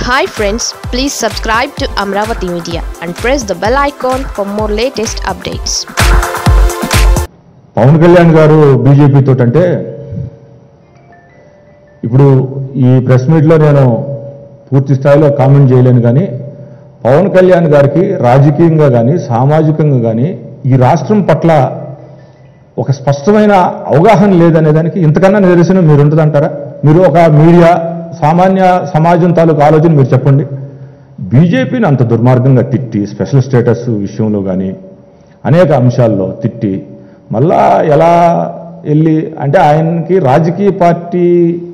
hi friends please subscribe to Amaravati media and press the bell icon for more latest updates Pavan Kalyan గారు BJP తోటి అంటే ఇప్పుడు ఈ press మీట్లో నేను పూర్తి స్థాయిలో కామెంట్ చేయలేను కానీ పవన్ కళ్యాణ్ గారికి రాజకీయంగా కానీ సామాజికంగా కానీ ఈ రాష్ట్రం పట్ల ఒక స్పష్టమైన అవగాహన లేదనే దానికి ఇంతకన్నా నిదర్శనం మీరు ఉంటుందంటారా మీరు ఒక మీడియా సామాన్య సమాజం తాలూకు ఆలోచన మీరు చెప్పండి బీజేపీని అంత దుర్మార్గంగా తిట్టి స్పెషల్ స్టేటస్ విషయంలో కానీ అనేక అంశాల్లో తిట్టి మళ్ళా ఎలా వెళ్ళి అంటే ఆయనకి రాజకీయ పార్టీ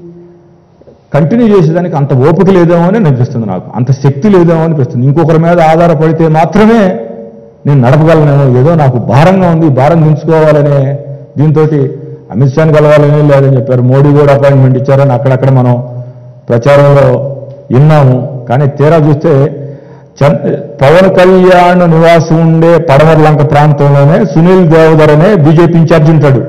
కంటిన్యూ చేసేదానికి అంత ఓపిక లేదేమో అని అనిపిస్తుంది నాకు అంత శక్తి లేదేమో అనిపిస్తుంది ఇంకొకరి మీద ఆధారపడితే మాత్రమే నేను నడపగలనేమో ఏదో నాకు భారంగా ఉంది ఈ భారం దించుకోవాలనే దీంతో అమిత్ షాని కలవాలని లేదని చెప్పారు మోడీ కూడా అపాయింట్మెంట్ ఇచ్చారని అక్కడక్కడ మనం ప్రచారంలో విన్నాము కానీ తీరా చూస్తే చంద్ పవన్ కళ్యాణ్ నివాసం ఉండే పడమర లంక ప్రాంతంలోనే సునీల్ దేవధర్ అనే బీజేపీ ఇన్ఛార్జ్ ఉంటాడు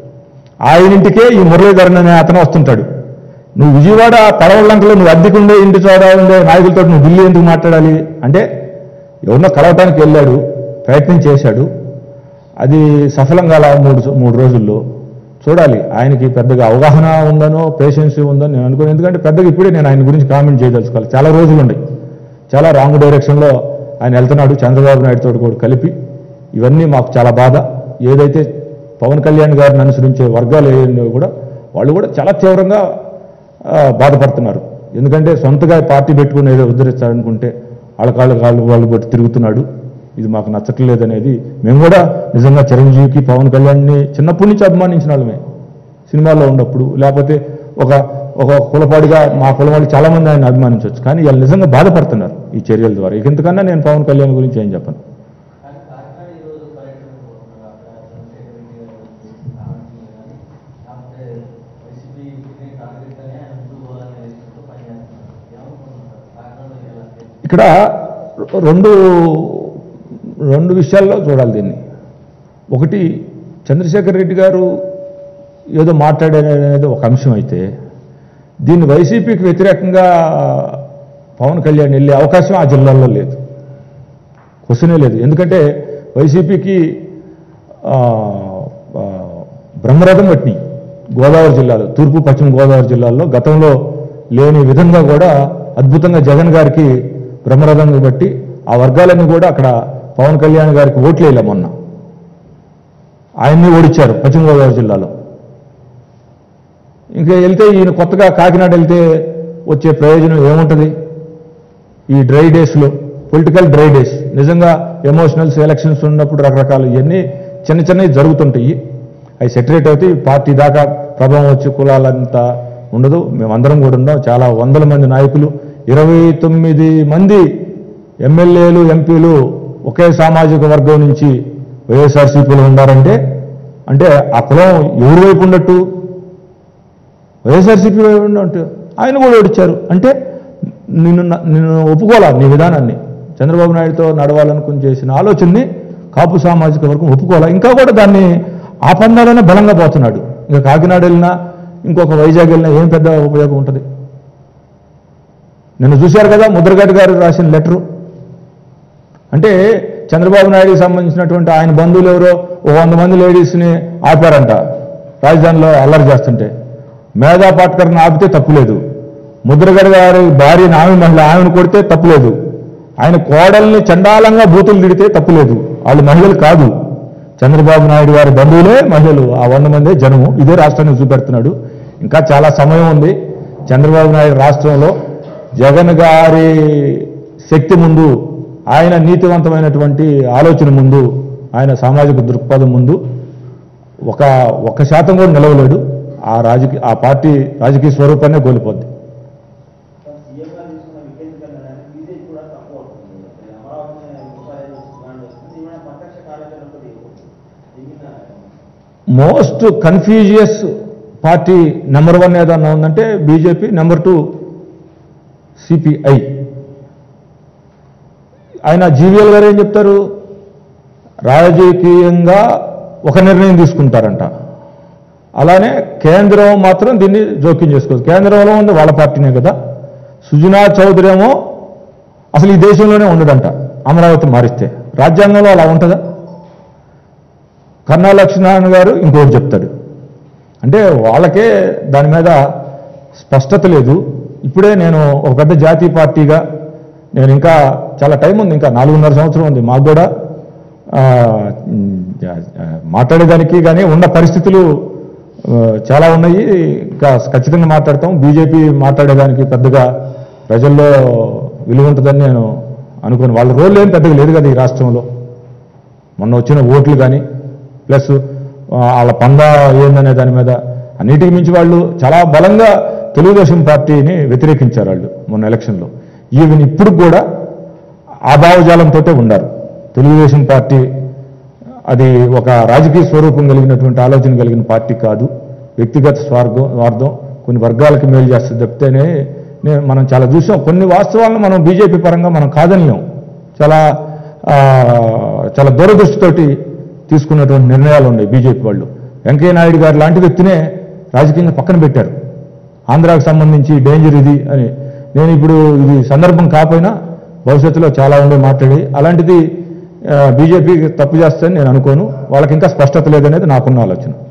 ఆయన ఇంటికే ఈ మురళీధరన్ అనే అతను వస్తుంటాడు నువ్వు విజయవాడ పడవలంకలో నువ్వు అద్దెకుండే ఇంటి చోట ఉండే నాయకులతో నువ్వు ఢిల్లీ ఎందుకు మాట్లాడాలి అంటే ఎవరినో కలవటానికి వెళ్ళాడు ప్రయత్నం చేశాడు అది సఫలం కాల మూడు మూడు రోజుల్లో చూడాలి ఆయనకి పెద్దగా అవగాహన ఉందనో పేషెన్సీ ఉందని నేను అనుకోను ఎందుకంటే పెద్దగా ఇప్పుడే నేను ఆయన గురించి కామెంట్ చేయదలుచుకోవాలి చాలా రోజులు ఉన్నాయి చాలా రాంగ్ డైరెక్షన్లో ఆయన వెళ్తున్నాడు చంద్రబాబు నాయుడు తోటి కూడా కలిపి ఇవన్నీ మాకు చాలా బాధ ఏదైతే పవన్ కళ్యాణ్ గారిని అనుసరించే వర్గాలు ఏవో కూడా వాళ్ళు కూడా చాలా తీవ్రంగా ఆ, బాధపడుతున్నారు ఎందుకంటే సొంతగా పార్టీ పెట్టుకుని ఏదో ఉద్ధరిస్తారనుకుంటే వాళ్ళ కాళ్ళు కాళ్ళు వాళ్ళు కొట్టి తిరుగుతున్నాడు ఇది మాకు నచ్చట్లేదు అనేది మేము కూడా నిజంగా చిరంజీవికి పవన్ కళ్యాణ్ని చిన్నప్పటి నుంచి అభిమానించిన వాళ్ళమే సినిమాల్లో ఉన్నప్పుడు లేకపోతే ఒక ఒక కులపాడిగా మా కులం వాళ్ళు చాలా మంది ఆయన అభిమానించవచ్చు కానీ వాళ్ళు నిజంగా బాధపడుతున్నారు ఈ చర్యల ద్వారా ఇక ఇంతకన్నా నేను పవన్ కళ్యాణ్ గురించి ఏం చెప్పను కానీ కాకినాడ ఈరోజు పర్యటన పోతున్నారు అక్కడ చంద్రశేఖర్ రెడ్డి గారు వచ్చి కామెంట్స్ కానీ లేకపోతే వైసీపీ టార్గెట్గానే ఆయన ముందుకు పోవాలనే విషయంలో పనిచేస్తున్నారు ఏమనుకుంటున్నారు కాకినాడలో ఎలా ఇక్కడ రెండు రెండు విషయాల్లో చూడాలి దీన్ని ఒకటి చంద్రశేఖర్ రెడ్డి గారు ఏదో మాట్లాడేది ఒక అంశం అయితే దీన్ని వైసీపీకి వ్యతిరేకంగా పవన్ కళ్యాణ్ వెళ్ళే అవకాశం ఆ జిల్లాల్లో లేదు క్వశ్చనే లేదు ఎందుకంటే వైసీపీకి ఆ, ఆ, బ్రహ్మరథం పట్టినాయి గోదావరి జిల్లాలో తూర్పు పశ్చిమ గోదావరి జిల్లాల్లో గతంలో లేని విధంగా కూడా అద్భుతంగా జగన్ గారికి బ్రహ్మరథంగా బట్టి ఆ వర్గాలన్నీ కూడా అక్కడ పవన్ కళ్యాణ్ గారికి ఓట్లు వేయలే మొన్న ఆయన్ని ఓడిచ్చారు పశ్చిమ గోదావరి జిల్లాలో ఇంకా వెళ్తే ఈయన కొత్తగా కాకినాడ వెళ్తే వచ్చే ప్రయోజనం ఏముంటుంది ఈ డ్రై డేస్లో పొలిటికల్ డ్రై డేస్ నిజంగా ఎమోషనల్స్ ఎలక్షన్స్ ఉన్నప్పుడు రకరకాలు ఇవన్నీ చిన్న చిన్నవి జరుగుతుంటాయి అవి సెటరేట్ అవుతాయి పార్టీ దాకా ప్రభావం వచ్చి కులాలంతా ఉండదు మేమందరం కూడా ఉన్నాం చాలా వందల మంది నాయకులు ఇరవై తొమ్మిది మంది ఎమ్మెల్యేలు ఎంపీలు ఒకే సామాజిక వర్గం నుంచి వైఎస్ఆర్సీపీలో ఉన్నారంటే అంటే ఆ కులం ఎవరి వైపు ఉన్నట్టు వైఎస్ఆర్సీపీ అంటే ఆయన కూడా ఓడిచ్చారు అంటే నిన్ను న- నిన్ను ఒప్పుకోవాలా నీ విధానాన్ని చంద్రబాబు నాయుడుతో నడవాలనుకుని చేసిన ఆలోచనని కాపు సామాజిక వర్గం ఒప్పుకోవాలా ఇంకా కూడా దాన్ని ఆ పందాలోనే బలంగా పోతున్నాడు ఇంకా కాకినాడ వెళ్ళినా ఇంకొక వైజాగ్ వెళ్ళినా ఏం పెద్ద ఉపయోగం ఉంటుంది నిన్న చూశారు కదా ముద్రగడ్డ గారు రాసిన లెటరు అంటే చంద్రబాబు నాయుడుకి సంబంధించినటువంటి ఆయన బంధువులు ఎవరో ఓ వంద మంది లేడీస్ని ఆపారంట రాజధానిలో అల్లరి చేస్తుంటే మేధా పాట్కర్ని ఆపితే తప్పులేదు ముద్రగడ గారి భార్యని ఆమె మహిళ ఆమెను కొడితే తప్పులేదు ఆయన కోడల్ని చండాలంగా బూతులు తిడితే తప్పులేదు వాళ్ళు మహిళలు కాదు చంద్రబాబు నాయుడు గారి బంధువులే మహిళలు ఆ వంద మందే జనము ఇదే రాష్ట్రాన్ని చూపెడుతున్నాడు ఇంకా చాలా సమయం ఉంది చంద్రబాబు నాయుడు రాష్ట్రంలో జగన్ గారి శక్తి ముందు ఆయన నీతివంతమైనటువంటి ఆలోచన ముందు ఆయన సామాజిక దృక్పథం ముందు ఒక ఒక్క శాతం కూడా నిలవలేడు ఆ రాజకీయ ఆ పార్టీ రాజకీయ స్వరూపాన్ని కోల్పోద్ది సీఎం గారు తీసుకున్న వికేంద్రీకరణ బీజేపీ కూడా తక్కువ అవుతుంది అమరావతి ఒకసారి డిమాండ్ వస్తుంది ఈమె ప్రత్యక్ష కార్యాచరణకు దిగిన మోస్ట్ కన్ఫ్యూజియస్ పార్టీ నెంబర్ వన్ ఏదన్నా ఉందంటే బీజేపీ నెంబర్ టూ సిపిఐ ఆయన జీవీఎల్ గారు ఏం చెప్తారు రాజకీయంగా ఒక నిర్ణయం తీసుకుంటారంట అలానే కేంద్రం మాత్రం దీన్ని జోక్యం చేసుకోదు కేంద్రంలో ఉంది వాళ్ళ పార్టీనే కదా సుజనా చౌదరి ఏమో అసలు ఈ దేశంలోనే ఉండడంట అమరావతి మారిస్తే రాజ్యాంగంలో అలా ఉంటుందా కర్ణా లక్ష్మీనారాయణ గారు ఇంకోటి చెప్తాడు అంటే వాళ్ళకే దాని మీద స్పష్టత లేదు ఇప్పుడే నేను ఒక పెద్ద జాతీయ పార్టీగా నేను ఇంకా చాలా టైం ఉంది ఇంకా నాలుగున్నర సంవత్సరం ఉంది మాకు కూడా ఆ, ఉమ్, జా- ఆ, మాట్లాడేదానికి కానీ ఉన్న పరిస్థితులు ఆ, చాలా ఉన్నాయి ఇంకా ఖచ్చితంగా మాట్లాడతాం బీజేపీ మాట్లాడేదానికి పెద్దగా ప్రజల్లో విలువ ఉంటుందని నేను అనుకోను వాళ్ళ రోల్ ఏం పెద్దగా లేదు కదా ఈ రాష్ట్రంలో మొన్న వచ్చిన ఓట్లు కానీ ప్లస్ ఆ, వాళ్ళ పందా ఏందనే దాని మీద అన్నిటికి మించి వాళ్ళు చాలా బలంగా తెలుగుదేశం పార్టీని వ్యతిరేకించారు వాళ్ళు మొన్న ఎలక్షన్లో ఈవెన్ ఇప్పుడు కూడా ఆ భావజాలంతో ఉన్నారు తెలుగుదేశం పార్టీ అది ఒక రాజకీయ స్వరూపం కలిగినటువంటి ఆలోచన కలిగిన పార్టీ కాదు వ్యక్తిగత స్వార్థం స్వార్థం కొన్ని వర్గాలకి మేలు చేస్తుంది చెప్తేనే నేను మనం చాలా చూసాం కొన్ని వాస్తవాలను మనం బీజేపీ పరంగా మనం కాదనిలేం చాలా ఆ, చాలా దూరదృష్టితోటి తీసుకున్నటువంటి నిర్ణయాలు ఉన్నాయి బీజేపీ వాళ్ళు వెంకయ్య నాయుడు గారు లాంటి వ్యక్తినే రాజకీయంగా పక్కన పెట్టారు ఆంధ్రాకు సంబంధించి డేంజర్ ఇది అని నేను ఇప్పుడు ఇది సందర్భం కాకపోయినా భవిష్యత్తులో చాలా ఉండే మాట్లాడి అలాంటిది బీజేపీ తప్పు చేస్తుందని నేను అనుకోను వాళ్ళకి ఇంకా స్పష్టత లేదనేది నాకున్న ఆలోచన